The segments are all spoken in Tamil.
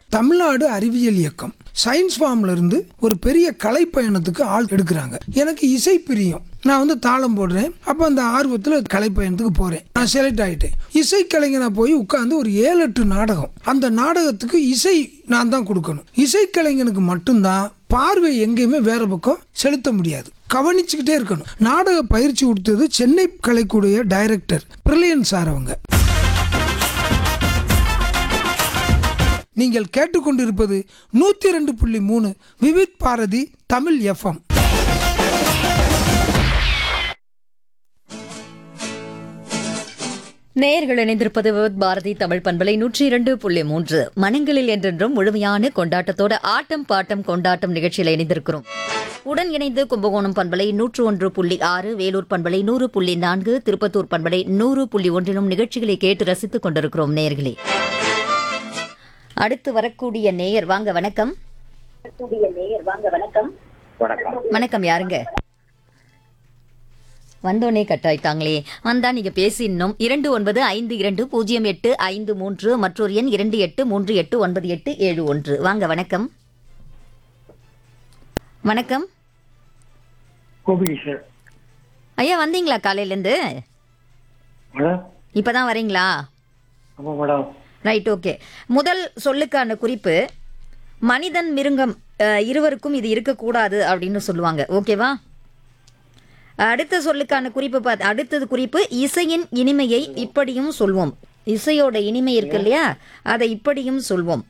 தமிழ்நாடு அறிவியல் இயக்கம் சயின்ஸ் ஃபார்ம்ல இருந்து ஒரு பெரிய கலை பயணத்துக்கு ஆள் எடுக்கிறாங்க எனக்கு இசை பிரியம் நான் வந்து தாளம் போடுறேன் அப்போ அந்த ஆர்வத்தில் கலை பயணத்துக்கு போகிறேன் நான் செலக்ட் ஆகிட்டேன் இசை கலைஞனா போய் உட்காந்து ஒரு ஏழு எட்டு நாடகம் அந்த நாடகத்துக்கு இசை நான் தான் கொடுக்கணும் இசை கலைஞனுக்கு மட்டும்தான் பார்வை எங்கேயுமே வேற பக்கம் செலுத்த முடியாது கவனிச்சுக்கிட்டே இருக்கணும் நாடக பயிற்சி கொடுத்தது சென்னை கலைக்கூடிய டைரக்டர் பிரில்லியன் சார் அவங்க நீங்கள் கேட்டுக்கொண்டிருப்பது நூத்தி ரெண்டு புள்ளி மூணு விவித் பாரதி தமிழ் எஃப்எம் நேயர்கள் இணைந்திருப்பது விவித் பாரதி தமிழ் பண்பலை நூற்றி இரண்டு புள்ளி மூன்று மனங்களில் என்றென்றும் முழுமையான கொண்டாட்டத்தோட ஆட்டம் பாட்டம் கொண்டாட்டம் நிகழ்ச்சியில் இணைந்திருக்கிறோம் உடன் இணைந்து கும்பகோணம் பண்பலை நூற்று ஒன்று புள்ளி ஆறு வேலூர் பண்பலை நூறு புள்ளி நான்கு திருப்பத்தூர் பண்பலை நூறு புள்ளி ஒன்றிலும் நிகழ்ச்சிகளை கேட்டு ரசித்துக் கொண்டிருக்கிறோம் நேயர்களே அடுத்து வரக்கூடிய நேயர் வாங்க வணக்கம் வணக்கம் வணக்கம் யாருங்க வந்தோனே கட் ஆயிட்டாங்களே வந்தா நீங்க பேசினோம் இரண்டு ஒன்பது ஐந்து இரண்டு பூஜ்ஜியம் எட்டு ஐந்து மூன்று மற்றொரு எண் இரண்டு எட்டு மூன்று எட்டு ஒன்பது எட்டு ஏழு ஒன்று வாங்க வணக்கம் வணக்கம் கோபி சார் ஐயா வந்தீங்களா காலையில இருந்து மேடம் இப்பதான் வரீங்களா ஆமாம் மேடம் ரைட் ஓகே முதல் சொல்லுக்கான குறிப்பு மனிதன் மிருகம் அஹ், இருவருக்கும் இது இருக்கக்கூடாது அப்படின்னு சொல்லுவாங்க ஓகேவா அடுத்த சொல்லுக்கான குறிப்பு பார்த்து அடுத்தது குறிப்பு இசையின் இனிமையை இப்படியும் சொல்வோம் இசையோட இனிமை இருக்கு இல்லையா அதை இப்படியும் சொல்வோம்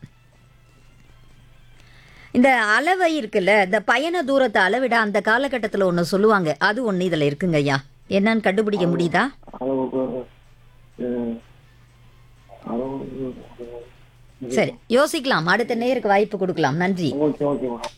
இந்த அளவை இருக்குல்ல இந்த பயண தூரத்தை அளவிட அந்த காலகட்டத்தில் ஒன்று சொல்லுவாங்க அது ஒன்று இதில் இருக்குங்க ஐயா என்னன்னு கண்டுபிடிக்க முடியுதா அளவுக்கு அஹ், அளவு சரி யோசிக்கலாம் அடுத்த நேருக்கு வாய்ப்பு கொடுக்கலாம் நன்றி ஓகே ஓகே மேடம்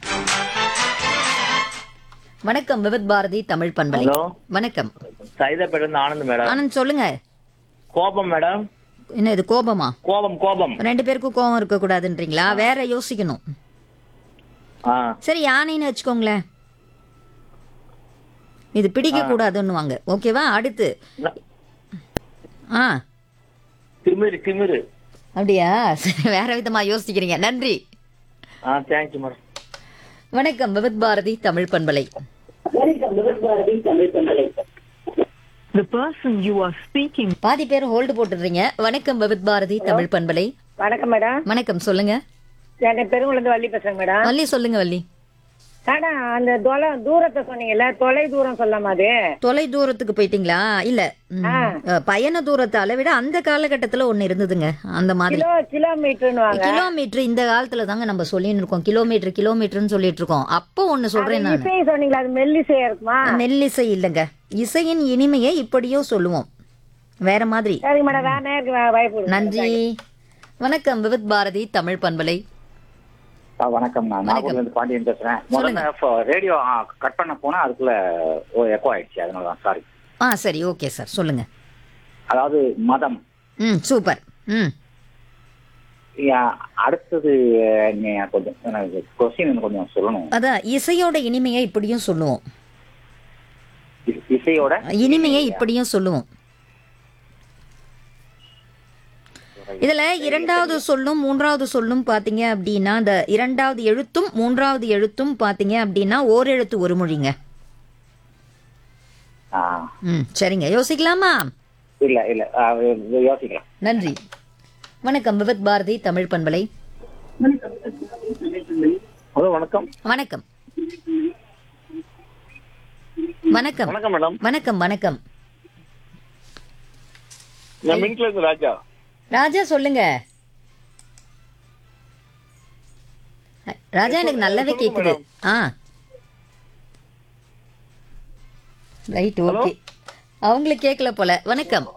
வணக்கம் விவித் பாரதி தமிழ் பண்பலை ஹலோ வணக்கம் சைதாப்பேட்டை இருந்து ஆனந்த் மேடம் ஆனந்த் சொல்லுங்க கோபம் மேடம் என்ன இது கோபமா கோபம் கோபம் ரெண்டு பேருக்கும் கோபம் இருக்க கூடாதுன்றீங்களா வேற யோசிக்கணும் ஆ சரி யானைன்னு வச்சுக்கோங்களேன் இது பிடிக்க கூடாதுன்னுவாங்க ஓகேவா அடுத்து ஆ திமிரு திமிரு அப்படியா சரி வேற விதமா யோசிக்கிறீங்க நன்றி ஆ தேங்க்யூ மேடம் வணக்கம் விவித் பாரதி தமிழ் பண்பலை The person you are speaking பாதி பேர் ஹோல்டு போட்டுடுறீங்க வணக்கம் விவித் பாரதி தமிழ் பண்பலை வணக்கம் மேடம் வணக்கம் சொல்லுங்க என் பெருங்குளந்து வள்ளி பேசுறேன் மேடம் வள்ளி சொல்லுங்க வள்ளி மேடம் அந்த தொலை தூரத்தை சொன்னீங்கல்ல தொலை தூரம் சொல்லாம அது தொலை தூரத்துக்கு போயிட்டீங்களா இல்ல ம், அஹ், பயண தூரத்தை அளவிட அந்த காலகட்டத்துல ஒண்ணு இருந்ததுங்க அந்த மாதிரி கிலோ கிலோமீட்டர்னு வாங்க கிலோமீட்டர் இந்த காலத்துல தாங்க நம்ம சொல்லின்னு இருக்கோம் கிலோமீட்டர் கிலோமீட்டர்னு சொல்லிட்டு இருக்கோம் அப்போ ஒண்ணு சொல்றேன் நான் இசை சொன்னீங்களா அது மெல்லிசையா இருக்குமா மெல்லிசை இல்லைங்க இசையின் இனிமையை இப்படியோ சொல்லுவோம் வேற மாதிரி சரிங்க மேடம் வேற நேருக்கு வா- வாய்ப்பு கொடுங்க. நன்றி வணக்கம் விவித் பாரதி தமிழ் பண்பலை ஆ, வணக்கம் நான் நாகூர்ல இருந்து பாண்டியன் பேசுறேன் சொல்லுங்க. முதல்ல ரேடியோ கட் பண்ண போனா அதுக்குள்ள எக்கோ ஆயிடுச்சு அதனால தான் சாரி ஆ சரி ஓகே சார் சொல்லுங்க அதாவது மதம் ம் சூப்பர் ம் யா, அடுத்தது நீ கொஞ்சம் எனக்கு கொஸ்டின் கொஞ்சம் சொல்லணும் அதான் இசையோட இனிமையை இப்படியும் சொல்லுவோம் இ- இசையோட இனிமையை இப்படியும் சொல்லுவோம் இதுல இரண்டாவது சொல்லும் மூன்றாவது சொல்லும் பாத்தீங்க அப்படின்னா இந்த இரண்டாவது எழுத்தும் மூன்றாவது எழுத்தும் பாத்தீங்க அப்படின்னா ஓரெழுத்து ஒரு மொழிங்க ஆ, ம் சரிங்க யோசிக்கலாமா இல்ல இல்ல ஆ, யோசிக்கலாம் நன்றி வணக்கம் விவித் பாரதி தமிழ் பண்பலை ஹலோ வணக்கம் வணக்கம் வணக்கம் வணக்கம் மேடம் வணக்கம் வணக்கம் நான் மின்ட்ல இருந்து ராஜா ராஜா சொல்லுங்க ராஜா எனக்கு நல்லாவே கேக்குது ஆ ரைட் ஓகே அவங்களுக்கு கேட்கல போல வணக்கம்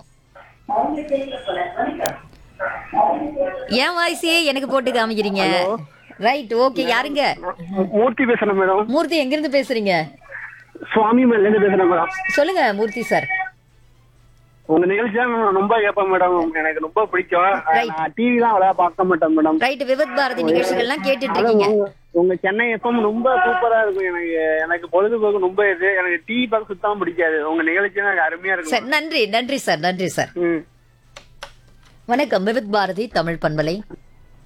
என் வாய்ஸே எனக்கு போட்டு காமிக்கிறீங்க ரைட் ஓகே யாருங்க மூர்த்தி பேசுறேன் மேடம் மூர்த்தி எங்க இருந்து பேசுறீங்க சுவாமி மேல இருந்து பேசுறேன் மேடம் சொல்லுங்க மூர்த்தி சார் உங்க நிகழ்ச்சி தான் நான் ரொம்ப கேட்பேன் மேடம் எனக்கு ரொம்ப பிடிக்கும் Right. நான் டிவி தான் அவ்வளவா பார்க்க மாட்டேன் மேடம் ரைட் விவித் பாரதி நிகழ்ச்சிகள்லாம் கேட்டுட்டு அதான் இருக்கீங்க உங்க- உங்க சென்னை எஃப்எம் ரொம்ப சூப்பரா இருக்கும் எனக்கு எனக்கு பொழுதுபோக்கு ரொம்ப இது எனக்கு டிவி பார்க்க சுத்தமா பிடிக்காது உங்க நிகழ்ச்சி எனக்கு அருமையா இருக்கும் சார் நன்றி நன்றி சார் நன்றி சார் ம். வணக்கம் விவித் பாரதி தமிழ் பண்பலை